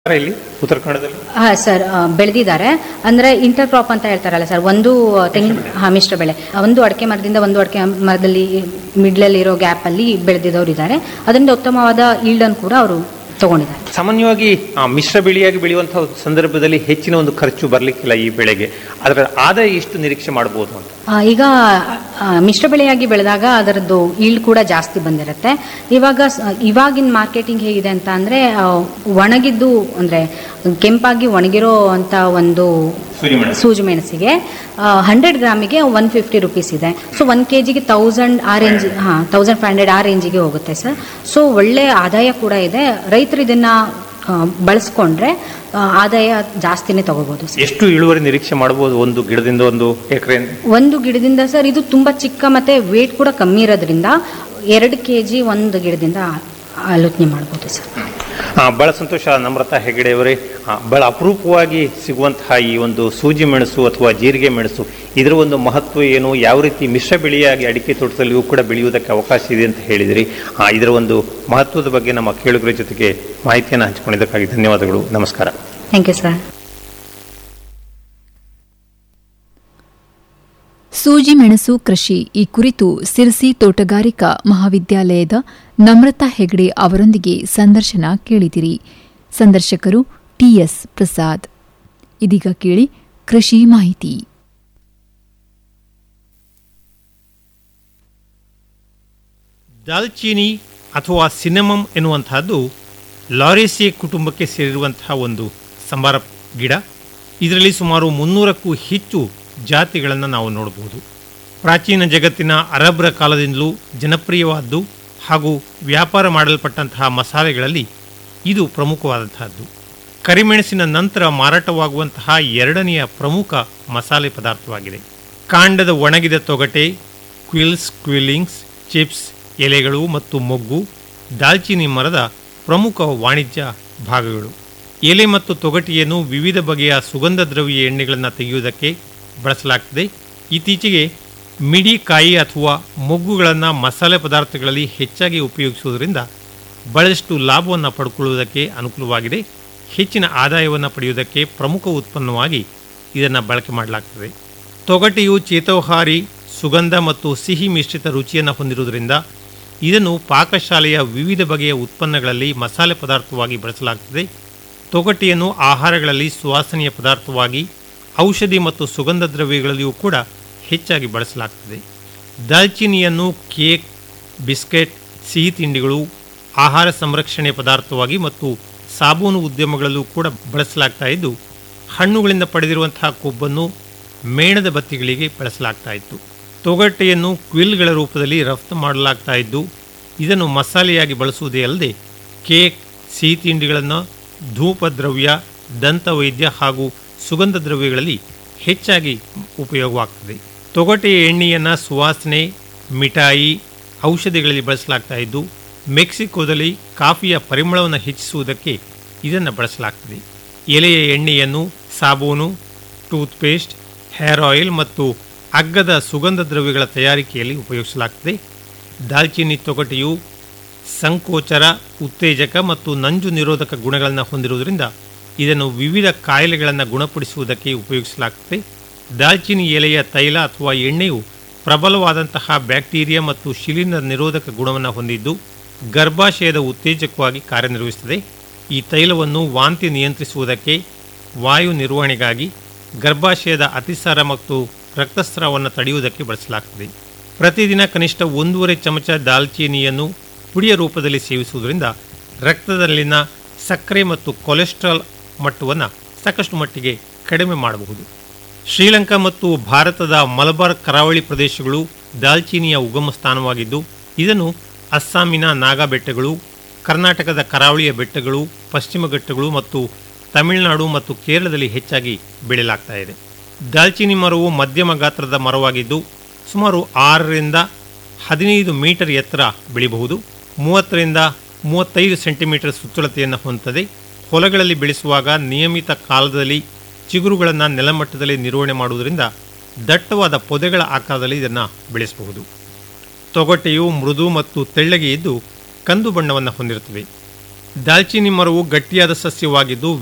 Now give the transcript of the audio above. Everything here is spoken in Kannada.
ಇಲ್ಲಿ ಉತ್ತರ ಕನ್ನಡದಲ್ಲಿ ಹಾ ಸರ್ ಆ, ಬೆಳೆದಿದ್ದಾರೆ ಅಂದ್ರೆ ಇಂಟರ್ ಕ್ರಾಪ್ ಅಂತ ಹೇಳ್ತಾರಲ್ಲ ಸರ್ ಒಂದು ತೆಂಗಿನ ಹಾ ಮಿಶ್ರ ಬೆಳೆ ಒಂದು ಅಡಿಕೆ ಮರದಿಂದ ಒಂದು ಅಡಿಕೆ ಮರದಲ್ಲಿ ಮಿಡ್ಲಲ್ಲಿ ಇರೋ ಗ್ಯಾಪ್ ಅಲ್ಲಿ ಬೆಳೆದಿದ್ದವರು ಇದ್ದಾರೆ ಅದರಿಂದ ಉತ್ತಮವಾದ ಈಲ್ಡನ್ನು ಕೂಡ ಅವರು ತಗೊಂಡಿದ್ದಾರೆ ಸಾಮಾನ್ಯವಾಗಿ ಆ, ಮಿಶ್ರ ಬೆಳೆಯಾಗಿ ಬೆಳೆಯುವಂತಹ ಸಂದರ್ಭದಲ್ಲಿ ಹೆಚ್ಚಿನ ಒಂದು ಖರ್ಚು ಬರ್ಲಿಕ್ಕಿಲ್ಲ ಈ ಬೆಳೆಗೆ ಅದರ ಆದಾಯ ಎಷ್ಟು ನಿರೀಕ್ಷೆ ಮಾಡಬಹುದು ಅಂತ ಆ, ಈಗ ಆ, ಮಿಶ್ರ ಬೆಳೆಯಾಗಿ ಬೆಳೆದಾಗ ಅದರದ್ದು ಈಲ್ಡ್ ಕೂಡ ಜಾಸ್ತಿ ಬಂದಿರುತ್ತೆ ಇವಾಗ ಸ- ಇವಾಗಿನ ಮಾರ್ಕೆಟಿಂಗ್ ಹೇಗಿದೆ ಅಂತ ಅಂದ್ರೆ ಆ, ಒಣಗಿದ್ದು ಅಂದ್ರೆ ಕೆಂಪಾಗಿ ಒಣಗಿರೋ ಅಂತ ಒಂದು ಸೂಜಿ ಮೆಣಸಿಗೆ ಹಂಡ್ರೆಡ್ ಗ್ರಾಮಿಗೆ ಒನ್ ಫಿಫ್ಟಿ ರುಪೀಸ್ ಇದೆ ಸೊ ಒನ್ ಕೆ ಜಿಗೆ ತೌಸಂಡ್ ಆ ರೇಂಜ್ ಹಾಂ ತೌಸಂಡ್ ಫೈವ್ ಹಂಡ್ರೆಡ್ ಆ ರೇಂಜಿಗೆ ಹೋಗುತ್ತೆ ಸರ್ ಸೊ ಒಳ್ಳೆ ಆದಾಯ ಕೂಡ ಇದೆ ರೈತರು ಇದನ್ನ ಆ, ಬಳಸ್ಕೊಂಡ್ರೆ ಆ, ಆದಾಯ ಜಾಸ್ತಿನೇ ತಗೋಬಹುದು ಸರ್ ಎಷ್ಟು ಇಳುವರಿ ನಿರೀಕ್ಷೆ ಮಾಡಬಹುದು ಒಂದು ಗಿಡದಿಂದ ಒಂದು ಎಕರೆ ಒಂದು ಗಿಡದಿಂದ ಸರ್ ಇದು ತುಂಬಾ ಚಿಕ್ಕ ಮತ್ತೆ ವೇಟ್ ಕೂಡ ಕಮ್ಮಿ ಇರೋದ್ರಿಂದ ಎರಡು ಕೆ ಜಿ ಒಂದು ಗಿಡದಿಂದ ಆಲೋಚನೆ ಮಾಡ್ಬೋದು ಸರ್ ಬಹಳ ಸಂತೋಷ ನಮ್ರತಾ ಹೆಗಡೆ ಅವರೇ ಆ, ಬಹಳ ಅಪರೂಪವಾಗಿ ಸಿಗುವಂತಹ ಈ ಒಂದು ಸೂಜಿ ಮೆಣಸು ಅಥವಾ ಜೀರಿಗೆ ಮೆಣಸು ಇದರ ಒಂದು ಮಹತ್ವ ಏನು ಯಾವ ರೀತಿ ಮಿಶ್ರ ಬೆಳೆಯಾಗಿ ಅಡಿಕೆ ತೋಟದಲ್ಲಿಯೂ ಕೂಡ ಬೆಳೆಯುವುದಕ್ಕೆ ಅವಕಾಶ ಇದೆ ಅಂತ ಹೇಳಿದಿರಿ ಆ, ಇದರ ಒಂದು ಮಹತ್ವದ ಬಗ್ಗೆ ನಮ್ಮ ಕೇಳುಗರ ಜೊತೆಗೆ ಮಾಹಿತಿಯನ್ನು ಹಂಚಿಕೊಂಡಿದ್ದಕ್ಕಾಗಿ ಧನ್ಯವಾದಗಳು ನಮಸ್ಕಾರ ಥ್ಯಾಂಕ್ ಯು ಸರ್ ಸೂಜಿ ಮೆಣಸು ಕೃಷಿ ಈ ಕುರಿತು ಸಿರ್ಸಿ ತೋಟಗಾರಿಕಾ ಮಹಾವಿದ್ಯಾಲಯದ ನಮ್ರತಾ ಹೆಗ್ಡೆ ಅವರೊಂದಿಗೆ ಸಂದರ್ಶನ ಕೇಳಿದಿರಿ ಸಂದರ್ಶಕರು ಟಿಎಸ್ ಪ್ರಸಾದ್ ಇದೀಗ ಕೇಳಿ ಕೃಷಿ ಮಾಹಿತಿ ದಾಲ್ಚೀನಿ ಅಥವಾ ಸಿನೆಮಮ್ ಎನ್ನುವಂತಹದ್ದು ಲಾರೇಸಿಯೆ ಕುಟುಂಬಕ್ಕೆ ಸೇರಿರುವಂತಹ ಒಂದು ಸಂಬಾರ ಗಿಡ ಇದರಲ್ಲಿ ಸುಮಾರು ಮುನ್ನೂರಕ್ಕೂ ಹೆಚ್ಚು ಜಾತಿಗಳನ್ನು ನಾವು ನೋಡಬಹುದು ಪ್ರಾಚೀನ ಜಗತ್ತಿನ ಅರಬ್ರ ಕಾಲದಿಂದಲೂ ಜನಪ್ರಿಯವಾದ್ದು ಹಾಗೂ ವ್ಯಾಪಾರ ಮಾಡಲ್ಪಟ್ಟಂತಹ ಮಸಾಲೆಗಳಲ್ಲಿ ಇದು ಪ್ರಮುಖವಾದಂತಹದ್ದು ಕರಿಮೆಣಸಿನ ನಂತರ ಮಾರಾಟವಾಗುವಂತಹ ಎರಡನೆಯ ಪ್ರಮುಖ ಮಸಾಲೆ ಪದಾರ್ಥವಾಗಿದೆ ಕಾಂಡದ ಒಣಗಿದ ತೊಗಟೆ ಕ್ವಿಲ್ಸ್ ಕ್ವಿಲ್ಲಿಂಗ್ಸ್ ಚಿಪ್ಸ್ ಎಲೆಗಳು ಮತ್ತು ಮೊಗ್ಗು ದಾಲ್ಚಿನ್ನಿ ಮರದ ಪ್ರಮುಖ ವಾಣಿಜ್ಯ ಭಾಗಗಳು ಎಲೆ ಮತ್ತು ತೊಗಟೆಯನ್ನು ವಿವಿಧ ಬಗೆಯ ಸುಗಂಧ ದ್ರವ್ಯ ಎಣ್ಣೆಗಳನ್ನು ತೆಗೆಯುವುದಕ್ಕೆ ಬಳಸಲಾಗ್ತದೆ ಇತ್ತೀಚೆಗೆ ಮಿಡಿ ಕಾಯಿ ಅಥವಾ ಮೊಗ್ಗುಗಳನ್ನು ಮಸಾಲೆ ಪದಾರ್ಥಗಳಲ್ಲಿ ಹೆಚ್ಚಾಗಿ ಉಪಯೋಗಿಸುವುದರಿಂದ ಬಹಳಷ್ಟು ಲಾಭವನ್ನು ಪಡ್ಕೊಳ್ಳುವುದಕ್ಕೆ ಅನುಕೂಲವಾಗಿದೆ ಹೆಚ್ಚಿನ ಆದಾಯವನ್ನು ಪಡೆಯುವುದಕ್ಕೆ ಪ್ರಮುಖ ಉತ್ಪನ್ನವಾಗಿ ಇದನ್ನು ಬಳಕೆ ಮಾಡಲಾಗ್ತದೆ ತೊಗಟೆಯು ಚೇತೋಹಾರಿ ಸುಗಂಧ ಮತ್ತು ಸಿಹಿ ಮಿಶ್ರಿತ ರುಚಿಯನ್ನು ಹೊಂದಿರುವುದರಿಂದ ಇದನ್ನು ಪಾಕಶಾಲೆಯ ವಿವಿಧ ಬಗೆಯ ಉತ್ಪನ್ನಗಳಲ್ಲಿ ಮಸಾಲೆ ಪದಾರ್ಥವಾಗಿ ಬಳಸಲಾಗ್ತದೆ ತೊಗಟೆಯನ್ನು ಆಹಾರಗಳಲ್ಲಿ ಸುವಾಸನೆಯ ಪದಾರ್ಥವಾಗಿ ಔಷಧಿ ಮತ್ತು ಸುಗಂಧ ದ್ರವ್ಯಗಳಲ್ಲಿಯೂ ಕೂಡ ಹೆಚ್ಚಾಗಿ ಬಳಸಲಾಗ್ತದೆ ದಾಲ್ಚಿನಿಯನ್ನು ಕೇಕ್ ಬಿಸ್ಕೆಟ್ ಸಿಹಿ ತಿಂಡಿಗಳು ಆಹಾರ ಸಂರಕ್ಷಣೆ ಪದಾರ್ಥವಾಗಿ ಮತ್ತು ಸಾಬೂನು ಉದ್ಯಮಗಳಲ್ಲೂ ಕೂಡ ಬಳಸಲಾಗ್ತಾ ಇದ್ದು ಹಣ್ಣುಗಳಿಂದ ಪಡೆದಿರುವಂತಹ ಕೊಬ್ಬನ್ನು ಮೇಣದ ಬತ್ತಿಗಳಿಗೆ ಬಳಸಲಾಗ್ತಾ ಇತ್ತು ತೊಗಟೆಯನ್ನು ಕ್ವಿಲ್ಗಳ ರೂಪದಲ್ಲಿ ರಫ್ತು ಮಾಡಲಾಗ್ತಾ ಇದ್ದು ಇದನ್ನು ಮಸಾಲೆಯಾಗಿ ಬಳಸುವುದೇ ಅಲ್ಲದೆ ಕೇಕ್ ಸಿಹಿ ತಿಂಡಿಗಳನ್ನು ಧೂಪ ದ್ರವ್ಯ ದಂತವೈದ್ಯ ಹಾಗೂ ಸುಗಂಧ ದ್ರವ್ಯಗಳಲ್ಲಿ ಹೆಚ್ಚಾಗಿ ಉಪಯೋಗವಾಗ್ತದೆ ತೊಗಟೆಯ ಎಣ್ಣೆಯನ್ನು ಸುವಾಸನೆ ಮಿಠಾಯಿ ಔಷಧಿಗಳಲ್ಲಿ ಬಳಸಲಾಗ್ತಾ ಇದ್ದು ಮೆಕ್ಸಿಕೋದಲ್ಲಿ ಕಾಫಿಯ ಪರಿಮಳವನ್ನು ಹೆಚ್ಚಿಸುವುದಕ್ಕೆ ಇದನ್ನು ಬಳಸಲಾಗ್ತದೆ ಎಲೆಯ ಎಣ್ಣೆಯನ್ನು ಸಾಬೂನು ಟೂತ್ಪೇಸ್ಟ್ ಹೇರ್ ಆಯಿಲ್ ಮತ್ತು ಅಗ್ಗದ ಸುಗಂಧ ದ್ರವ್ಯಗಳ ತಯಾರಿಕೆಯಲ್ಲಿ ಉಪಯೋಗಿಸಲಾಗ್ತದೆ ದಾಲ್ಚಿನ್ನಿ ತೊಗಟೆಯು ಸಂಕೋಚರ ಉತ್ತೇಜಕ ಮತ್ತು ನಂಜು ನಿರೋಧಕ ಗುಣಗಳನ್ನು ಹೊಂದಿರುವುದರಿಂದ ಇದನ್ನು ವಿವಿಧ ಕಾಯಿಲೆಗಳನ್ನು ಗುಣಪಡಿಸುವುದಕ್ಕೆ ಉಪಯೋಗಿಸಲಾಗ್ತದೆ ದಾಲ್ಚಿನ್ನಿ ಎಲೆಯ ತೈಲ ಅಥವಾ ಎಣ್ಣೆಯು ಪ್ರಬಲವಾದಂತಹ ಬ್ಯಾಕ್ಟೀರಿಯಾ ಮತ್ತು ಶಿಲೀಂಧ್ರ ನಿರೋಧಕ ಗುಣವನ್ನು ಹೊಂದಿದ್ದು ಗರ್ಭಾಶಯದ ಉತ್ತೇಜಕವಾಗಿ ಕಾರ್ಯನಿರ್ವಹಿಸುತ್ತದೆ ಈ ತೈಲವನ್ನು ವಾಂತಿ ನಿಯಂತ್ರಿಸುವುದಕ್ಕೆ ವಾಯು ನಿರ್ವಹಣೆಗಾಗಿ ಗರ್ಭಾಶಯದ ಅತಿಸಾರ ಮತ್ತು ರಕ್ತಸ್ರಾವವನ್ನು ತಡೆಯುವುದಕ್ಕೆ ಬಳಸಲಾಗ್ತದೆ ಪ್ರತಿದಿನ ಕನಿಷ್ಠ ಒಂದೂವರೆ ಚಮಚ ದಾಲ್ಚೀನಿಯನ್ನು ಪುಡಿಯ ರೂಪದಲ್ಲಿ ಸೇವಿಸುವುದರಿಂದ ರಕ್ತದಲ್ಲಿನ ಸಕ್ಕರೆ ಮತ್ತು ಕೊಲೆಸ್ಟ್ರಾಲ್ ಮಟ್ಟವನ್ನು ಸಾಕಷ್ಟು ಮಟ್ಟಿಗೆ ಕಡಿಮೆ ಮಾಡಬಹುದು ಶ್ರೀಲಂಕಾ ಮತ್ತು ಭಾರತದ ಮಲಬಾರ್ ಕರಾವಳಿ ಪ್ರದೇಶಗಳು ದಾಲ್ಚೀನಿಯ ಉಗಮ ಸ್ಥಾನವಾಗಿದ್ದು ಇದನ್ನು ಅಸ್ಸಾಮಿನ ನಾಗಾ ಬೆಟ್ಟಗಳು ಕರ್ನಾಟಕದ ಕರಾವಳಿಯ ಬೆಟ್ಟಗಳು ಪಶ್ಚಿಮ ಘಟ್ಟಗಳು ಮತ್ತು ತಮಿಳುನಾಡು ಮತ್ತು ಕೇರಳದಲ್ಲಿ ಹೆಚ್ಚಾಗಿ ಬೆಳೆಯಲಾಗ್ತಾ ಇದೆ ದಾಲ್ಚಿನ್ನಿ ಮರವು ಮಧ್ಯಮ ಗಾತ್ರದ ಮರವಾಗಿದ್ದು ಸುಮಾರು ಆರರಿಂದ ಹದಿನೈದು ಮೀಟರ್ ಎತ್ತರ ಬೆಳೆಯಬಹುದು ಮೂವತ್ತರಿಂದ ಮೂವತ್ತೈದು ಸೆಂಟಿಮೀಟರ್ ಸುತ್ತಳತೆಯನ್ನು ಹೊಂದುತ್ತದೆ ಹೊಲಗಳಲ್ಲಿ ಬೆಳೆಸುವಾಗ ನಿಯಮಿತ ಕಾಲದಲ್ಲಿ ಚಿಗುರುಗಳನ್ನು ನೆಲಮಟ್ಟದಲ್ಲಿ ನಿರ್ವಹಣೆ ಮಾಡುವುದರಿಂದ ದಟ್ಟವಾದ ಪೊದೆಗಳ ಆಕಾರದಲ್ಲಿ ಇದನ್ನು ಬೆಳೆಸಬಹುದು ತೊಗಟೆಯು ಮೃದು ಮತ್ತು ತೆಳ್ಳಗೆ ಇದ್ದು ಕಂದು ಬಣ್ಣವನ್ನು ಹೊಂದಿರುತ್ತವೆ ದಾಲ್ಚಿನ್ನಿ ಮರವು ಗಟ್ಟಿಯಾದ ಸಸ್ಯವಾಗಿದ್ದು